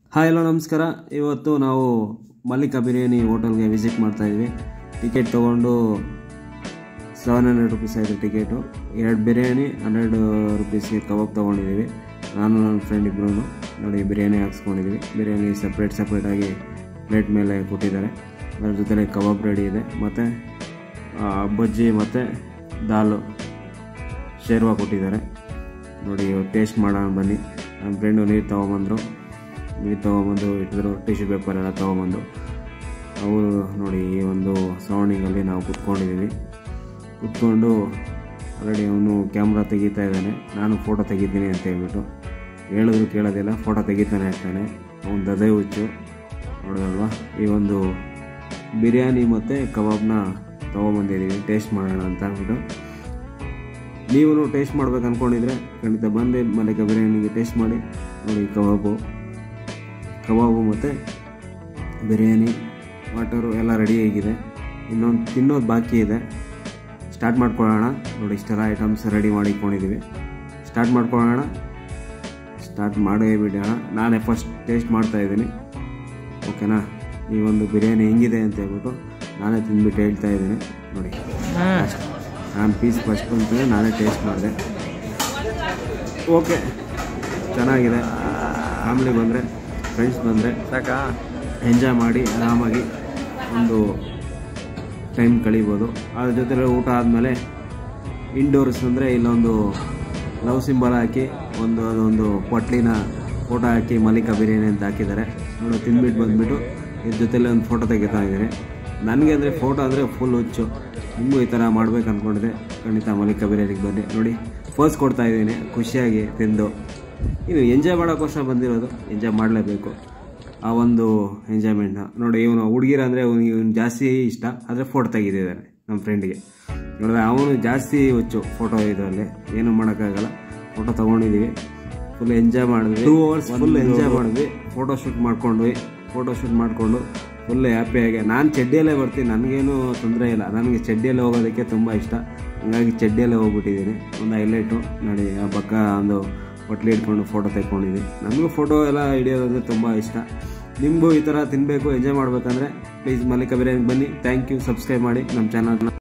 hi hello ನಮಸ್ಕಾರ ಇವತ್ತು ನಾವು ಮಲ್ಲಿಕಾ ಬಿರಿಯಾನಿ ಹೋಟೆಲ್ಗೆ ವಿಸಿಟ್ ಮಾಡ್ತಾ ಇದ್ವಿ ಟಿಕೆಟ್ ತೊಗೊಂಡು ಸೆವೆನ್ ಹಂಡ್ರೆಡ್ ರುಪೀಸ್ ಆಯಿತು ಟಿಕೆಟು ಎರಡು ಬಿರಿಯಾನಿ ಹಂಡ್ರೆಡ್ ರುಪೀಸ್ಗೆ ಕಬಾಬ್ ತೊಗೊಂಡಿದ್ದೀವಿ ನಾನು ನನ್ನ ಫ್ರೆಂಡ್ ಇಬ್ಬರು ನೋಡಿ ಬಿರಿಯಾನಿ ಹಾಕ್ಸ್ಕೊಂಡಿದ್ದೀವಿ ಬಿರಿಯಾನಿ ಸಪ್ರೇಟ್ ಸಪ್ರೇಟಾಗಿ ಪ್ಲೇಟ್ ಮೇಲೆ ಕೊಟ್ಟಿದ್ದಾರೆ ಅದ್ರ ಜೊತೆಲೆ ಕಬಾಬ್ ರೆಡಿ ಇದೆ ಮತ್ತು ಬಜ್ಜಿ ಮತ್ತು ದಾಲು ಶೇರ್ವಾ ಕೊಟ್ಟಿದ್ದಾರೆ ನೋಡಿ ಟೇಸ್ಟ್ ಮಾಡೋಣ ಬನ್ನಿ ನಮ್ಮ ಫ್ರೆಂಡು ನೀರು ತೊಗೊಂಬಂದರು ನೀರು ತೊಗೊಂಬಂದು ಇಟ್ಟಿದ್ರು ಟಿಶ್ಯೂ ಪೇಪರ್ ಎಲ್ಲ ತೊಗೊಂಬಂದು ಅವರು ನೋಡಿ ಈ ಒಂದು ಸರೌಂಡಿಂಗಲ್ಲಿ ನಾವು ಕುತ್ಕೊಂಡಿದ್ದೀವಿ ಕುತ್ಕೊಂಡು ಆಲ್ರೆಡಿ ಅವನು ಕ್ಯಾಮ್ರಾ ತೆಗಿತಾ ಇದ್ದಾನೆ ನಾನು ಫೋಟೋ ತೆಗಿತೀನಿ ಅಂತ ಹೇಳ್ಬಿಟ್ಟು ಹೇಳಿದ್ರು ಕೇಳೋದಿಲ್ಲ ಫೋಟೋ ತೆಗಿತಾನೆ ಇರ್ತಾನೆ ಅವ್ನು ದದೆ ಹುಚ್ಚು ನೋಡೋದಲ್ವಾ ಈ ಒಂದು ಬಿರಿಯಾನಿ ಮತ್ತು ಕಬಾಬ್ನ ತೊಗೊಂಬಂದಿದ್ದೀವಿ ಟೇಸ್ಟ್ ಮಾಡೋಣ ಅಂತ ಅಂದ್ಬಿಟ್ಟು ನೀವು ಟೇಸ್ಟ್ ಮಾಡ್ಬೇಕು ಅಂದ್ಕೊಂಡಿದ್ರೆ ಖಂಡಿತ ಬಂದು ಮಲ್ಲಿಕ ಬಿರಿಯಾನಿಗೆ ಟೇಸ್ಟ್ ಮಾಡಿ ನೋಡಿ ಕಬಾಬು ಕಬಾಬು ಮತ್ತು ಬಿರಿಯಾನಿ ವಾಟರು ಎಲ್ಲ ರೆಡಿ ಆಗಿದೆ ಇನ್ನೊಂದು ತಿನ್ನೋದು ಬಾಕಿ ಇದೆ ಸ್ಟಾರ್ಟ್ ಮಾಡ್ಕೊಳ್ಳೋಣ ನೋಡಿ ಇಷ್ಟೆಲ್ಲ ಐಟಮ್ಸ್ ರೆಡಿ ಮಾಡಿ ಇಟ್ಕೊಂಡಿದ್ದೀವಿ ಸ್ಟಾರ್ಟ್ ಮಾಡ್ಕೊಳ್ಳೋಣ ಸ್ಟಾರ್ಟ್ ಮಾಡೇ ಬಿಡೋಣ ನಾನೇ ಫಸ್ಟ್ ಟೇಸ್ಟ್ ಮಾಡ್ತಾ ಇದ್ದೀನಿ ಓಕೆನಾ ಈ ಒಂದು ಬಿರಿಯಾನಿ ಹೆಂಗಿದೆ ಅಂತ ಹೇಳ್ಬಿಟ್ಟು ನಾನೇ ತಿಂದ್ಬಿಟ್ಟು ಹೇಳ್ತಾ ಇದ್ದೀನಿ ನೋಡಿ ನಾನು ಪೀಸ್ ಫಸ್ಟ್ ಅಂತಲೇ ನಾನೇ ಟೇಸ್ಟ್ ಮಾಡಿದೆ ಓಕೆ ಚೆನ್ನಾಗಿದೆ ಫ್ಯಾಮಿಲಿ ಬಂದರೆ ಫ್ರೆಂಡ್ಸ್ ಬಂದರೆ ಸಾಕಾ ಎಂಜಾಯ್ ಮಾಡಿ ಆರಾಮಾಗಿ ಒಂದು ಟೈಮ್ ಕಳಿಬೋದು ಅದ್ರ ಜೊತೆ ಊಟ ಆದಮೇಲೆ ಇಂಡೋರ್ಸ್ ಅಂದರೆ ಇಲ್ಲೊಂದು ಲವ್ ಸಿಂಬಲ್ ಹಾಕಿ ಒಂದು ಅದೊಂದು ಪಟ್ಲಿನ ಫೋಟೋ ಹಾಕಿ ಮಲ್ಲಿಕಾ ಬಿರಿಯಾನಿ ಅಂತ ಹಾಕಿದ್ದಾರೆ ನೋಡು ತಿಂದ್ಬಿಟ್ಟು ಬಂದುಬಿಟ್ಟು ಇದ್ರ ಜೊತೆಲಿ ಒಂದು ಫೋಟೋ ತೆಗಿತಾ ಇದ್ದೀನಿ ನನಗೆ ಅಂದರೆ ಫೋಟೋ ಅಂದರೆ ಫುಲ್ ಹುಚ್ಚು ನಿಮಗೂ ಈ ಥರ ಮಾಡ್ಬೇಕು ಅಂದ್ಕೊಂಡಿದ್ದೆ ಖಂಡಿತ ಮಲ್ಲಿಕಾ ಬಿರಿಯಾನಿಗೆ ಬನ್ನಿ ನೋಡಿ ಫೋಸ್ ಕೊಡ್ತಾ ಇದ್ದೀನಿ ಖುಷಿಯಾಗಿ ತಿಂದು ಇನ್ನು ಎಂಜಾಯ್ ಮಾಡೋಕ್ಕೋಸ್ಕರ ಬಂದಿರೋದು ಎಂಜಾಯ್ ಮಾಡಲೇಬೇಕು ಆ ಒಂದು ಎಂಜಾಯ್ಮೆಂಟ್ನ ನೋಡಿ ಇವನು ಹುಡುಗಿರ ಅಂದರೆ ಅವ್ನಿಗೆ ಇವ್ನು ಜಾಸ್ತಿ ಇಷ್ಟ ಆದರೆ ಫೋಟೋ ತೆಗೆದಿದ್ದಾನೆ ನಮ್ಮ ಫ್ರೆಂಡಿಗೆ ನೋಡಿದ್ರೆ ಅವನು ಜಾಸ್ತಿ ಹುಚ್ಚು ಫೋಟೋ ಇದರಲ್ಲಿ ಏನು ಮಾಡೋಕ್ಕಾಗಲ್ಲ ಫೋಟೋ ತೊಗೊಂಡಿದ್ದೀವಿ ಫುಲ್ ಎಂಜಾಯ್ ಮಾಡಿದ್ವಿ ಟೂ ಅವರ್ಸ್ ಫುಲ್ ಎಂಜಾಯ್ ಮಾಡಿದ್ವಿ ಫೋಟೋ ಶೂಟ್ ಮಾಡ್ಕೊಂಡ್ವಿ ಫೋಟೋ ಶೂಟ್ ಮಾಡಿಕೊಂಡು ಫುಲ್ ಹ್ಯಾಪಿಯಾಗಿ ನಾನು ಚಡ್ಡಿಯಲ್ಲೇ ಬರ್ತೀನಿ ನನಗೇನು ತೊಂದರೆ ಇಲ್ಲ ನನಗೆ ಚಡ್ಡಿಯಲ್ಲೇ ಹೋಗೋದಕ್ಕೆ ತುಂಬ ಇಷ್ಟ ಹಂಗಾಗಿ ಚಡ್ಡಿಯಲ್ಲೇ ಹೋಗ್ಬಿಟ್ಟಿದ್ದೀನಿ ಒಂದು ಹೈಲೈಟು ನೋಡಿ ಆ ಪಕ್ಕ ಒಂದು ಹೊಟ್ಲಿ ಇಟ್ಕೊಂಡು ಫೋಟೋ ತೆಕ್ಕೊಂಡಿದ್ದೀನಿ ನನಗೂ ಫೋಟೋ ಎಲ್ಲ ಹಿಡಿಯೋದಂದ್ರೆ ತುಂಬ ಇಷ್ಟ ನಿಮಗೂ ಈ ಥರ ತಿನ್ನಬೇಕು ಎಂಜಾಯ್ ಮಾಡಬೇಕಂದ್ರೆ ಪ್ಲೀಸ್ ಮಲ್ಲಿಕಾ ಬಿರಿಯಾನಿ ಬನ್ನಿ ಥ್ಯಾಂಕ್ ಯು ಸಬ್ಸ್ಕ್ರೈಬ್ ಮಾಡಿ ನಮ್ಮ ಚಾನಲ್ನ